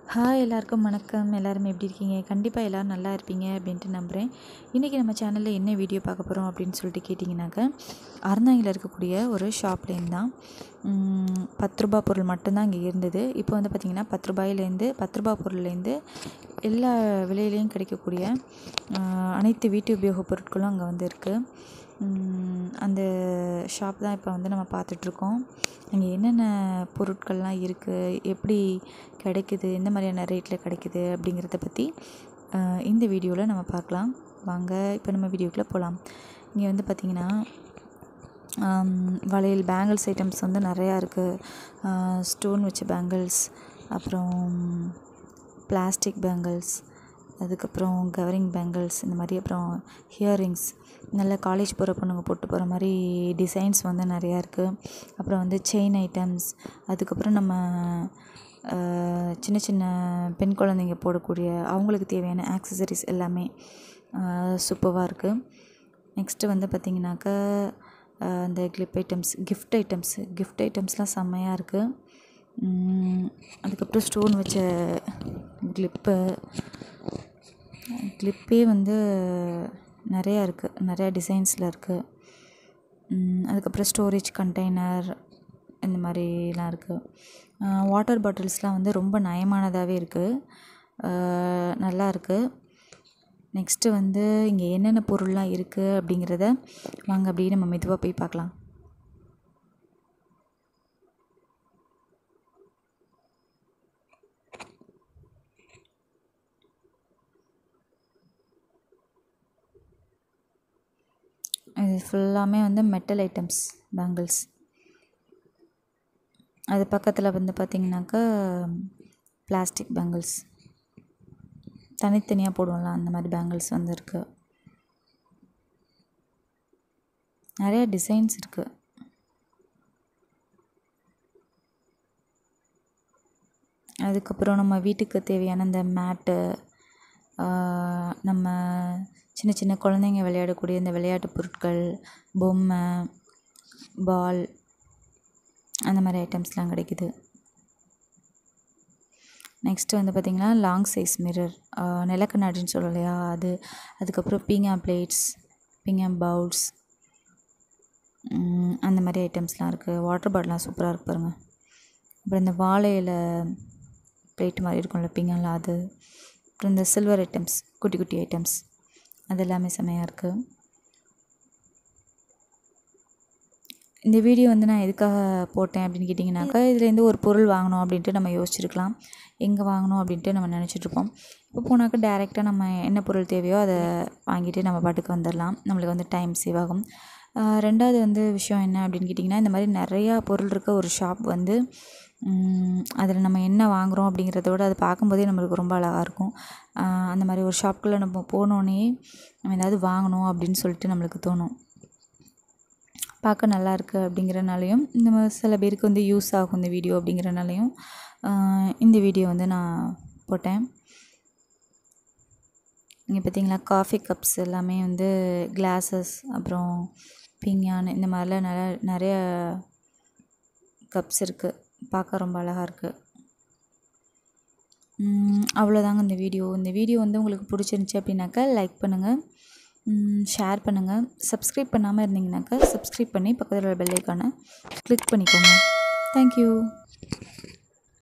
hi எல்லாருக்கும் வணக்கம் எல்லாரும் எப்படி இருக்கீங்க கண்டிப்பாக எல்லோரும் நல்லா இருப்பீங்க அப்படின்ட்டு நம்புகிறேன் இன்றைக்கி நம்ம சேனலில் என்ன வீடியோ பார்க்க போகிறோம் அப்படின்னு சொல்லிட்டு கேட்டிங்கனாக்கா அறந்தாங்கில் இருக்கக்கூடிய ஒரு ஷாப்லேருந்து தான் உம், பத்து ரூபா பொருள் மட்டும்தான் இங்கே இருந்தது இப்போ வந்து பார்த்திங்கன்னா பத்து ரூபாயிலேருந்து பத்து ரூபா பொருள்லேருந்து எல்லா விலையிலையும் கிடைக்கக்கூடிய ஆஹ், அனைத்து வீட்டு உபயோகப் பொருட்களும் அங்கே வந்து இருக்குது உம், அந்த ஷாப் தான் இப்போ வந்து நம்ம பார்த்துட்ருக்கோம் அங்கே என்னென்ன பொருட்கள்லாம் இருக்குது எப்படி கிடைக்குது எந்த மாதிரியான ரேட்டில் கிடைக்குது அப்படிங்கிறத பற்றி ஆஹ், இந்த வீடியோவில் நம்ம பார்க்கலாம் வாங்க இப்போ நம்ம வீடியோக்குள்ளே போகலாம் இங்கே வந்து பார்த்திங்கன்னா ஆம், வளையல் பேங்கிள்ஸ் ஐட்டம்ஸ் வந்து நிறையா இருக்குது ஸ்டோன் வச்ச பேங்கிள்ஸ் அப்புறம் பிளாஸ்டிக் பேங்கிள்ஸ் அதுக்கப்புறம் கவரிங் பேங்கிள்ஸ் இந்த மாதிரி அப்புறம் ஹியரிங்ஸ் நல்ல காலேஜ் போகிற பொண்ணுங்க போட்டு போகிற மாதிரி டிசைன்ஸ் வந்து நிறையா இருக்குது அப்புறம் வந்து செயின் ஐட்டம்ஸ் அதுக்கப்புறம் நம்ம ஆஹ், சின்ன சின்ன பெண் குழந்தைங்க போடக்கூடிய அவங்களுக்கு தேவையான ஆக்சசரிஸ் எல்லாமே சூப்பராக இருக்குது நெக்ஸ்ட்டு வந்து பார்த்திங்கனாக்கா ஆஹ், இந்த clip items gift items gift ஐட்டம்ஸ்லாம் செம்மையாக இருக்குது அதுக்கப்புறம் ஸ்டோன் வச்ச கிளிப்பு கிளிப்பே வந்து நிறையா இருக்குது நிறையா டிசைன்ஸில் இருக்குது அதுக்கப்புறம் ஸ்டோரேஜ் கண்டெய்னர் இந்த மாதிரிலாம் இருக்குது வாட்டர் பாட்டில்ஸ்லாம் வந்து ரொம்ப நயமானதாகவே இருக்குது நல்லா இருக்குது நெக்ஸ்ட்டு வந்து இங்கே என்னென்ன பொருள்லாம் இருக்குது அப்படிங்கிறத வாங்க அப்படியே நம்ம மெதுவாக போய் பார்க்கலாம் இது ஃபுல்லாமே வந்து மெட்டல் ஐட்டம்ஸ் பேங்கிள்ஸ் அது பக்கத்தில் வந்து பார்த்திங்கனாக்கா பிளாஸ்டிக் பேங்கிள்ஸ் தனித்தனியாக போடுவோம்ல அந்த மாதிரி பேங்கிள்ஸ் வந்து இருக்குது நிறைய டிசைன்ஸ் இருக்குது அதுக்கப்புறம் நம்ம வீட்டுக்கு தேவையான இந்த மேட்டு நம்ம சின்ன சின்ன குழந்தைங்க விளையாடக்கூடிய இந்த விளையாட்டு பொருட்கள் பொம்மை பால் அந்த மாதிரி ஐட்டம்ஸ்லாம் கிடைக்குது நெக்ஸ்ட்டு வந்து பார்த்திங்கன்னா லாங் சைஸ் மிரர் நிலக்கண்ணாடின்னு சொல்லுவோம் இல்லையா அது அதுக்கப்புறம் பீங்கா பிளேட்ஸ் பீங்கா பவுல்ஸ் அந்த மாதிரி ஐட்டம்ஸ்லாம் இருக்குது வாட்டர் பாட்டிலாம் சூப்பராக இருக்கு பாருங்கள் அப்புறம் இந்த வாழை இலை பிளேட் மாதிரி இருக்கும்ல பீங்கான்ல அது அப்புறம் இந்த சில்வர் ஐட்டம்ஸ் குட்டி குட்டி ஐட்டம்ஸ் அது எல்லாமே செமையாக இருக்குது இந்த வீடியோ வந்து நான் எதுக்காக போட்டேன் அப்படின்னு கேட்டிங்கனாக்கா இதுலேருந்து ஒரு பொருள் வாங்கணும் அப்படின்ட்டு நம்ம யோசிச்சிருக்கலாம் எங்கே வாங்கணும் அப்படின்ட்டு நம்ம நினச்சிட்ருப்போம் இப்போ போனாக்கா டேரெக்டாக நம்ம என்ன பொருள் தேவையோ அதை வாங்கிட்டு நம்ம பாட்டுக்கு வந்துடலாம் நம்மளுக்கு வந்து டைம் சேவ் ஆகும் ஆஹ் ரெண்டாவது வந்து விஷயம் என்ன அப்படின்னு கேட்டிங்கன்னா இந்த மாதிரி நிறையா பொருள் இருக்க ஒரு ஷாப் வந்து அதில் நம்ம என்ன வாங்குகிறோம் அப்படிங்கிறத விட அதை பார்க்கும்போதே நம்மளுக்கு ரொம்ப அழகாக இருக்கும் ஆஹ் அந்த மாதிரி ஒரு ஷாப்புக்குள்ளே நம்ம போனோடனே நம்ம ஏதாவது வாங்கணும் அப்படின்னு சொல்லிட்டு நம்மளுக்கு தோணும் பார்க்க நல்லா இருக்கு அப்படிங்கிறனாலையும் இந்த மாதிரி சில பேருக்கு வந்து யூஸ் ஆகும் இந்த வீடியோ அப்படிங்கிறனாலையும் ஆஹ் இந்த வீடியோ வந்து நான் போட்டேன் இங்கே பார்த்தீங்களா காஃபி கப்ஸ் எல்லாமே வந்து கிளாஸஸ் அப்புறம் பிங்யான் இந்த மாதிரிலாம் நிறைய நிறைய கப்ஸ் இருக்குது பார்க்க ரொம்ப அழகாக இருக்குது அவ்வளோதாங்க இந்த வீடியோ இந்த வீடியோ வந்து உங்களுக்கு பிடிச்சிருந்துச்சி அப்படின்னாக்கா லைக் பண்ணுங்கள் ஷேர் பண்ணுங்கள் சப்ஸ்கிரைப் பண்ணாமல் இருந்தீங்கனாக்கா சப்ஸ்கிரைப் பண்ணி பக்கத்தில் உள்ள பெல் ஐக்கானை கிளிக் பண்ணிக்கோங்க தேங்க்யூ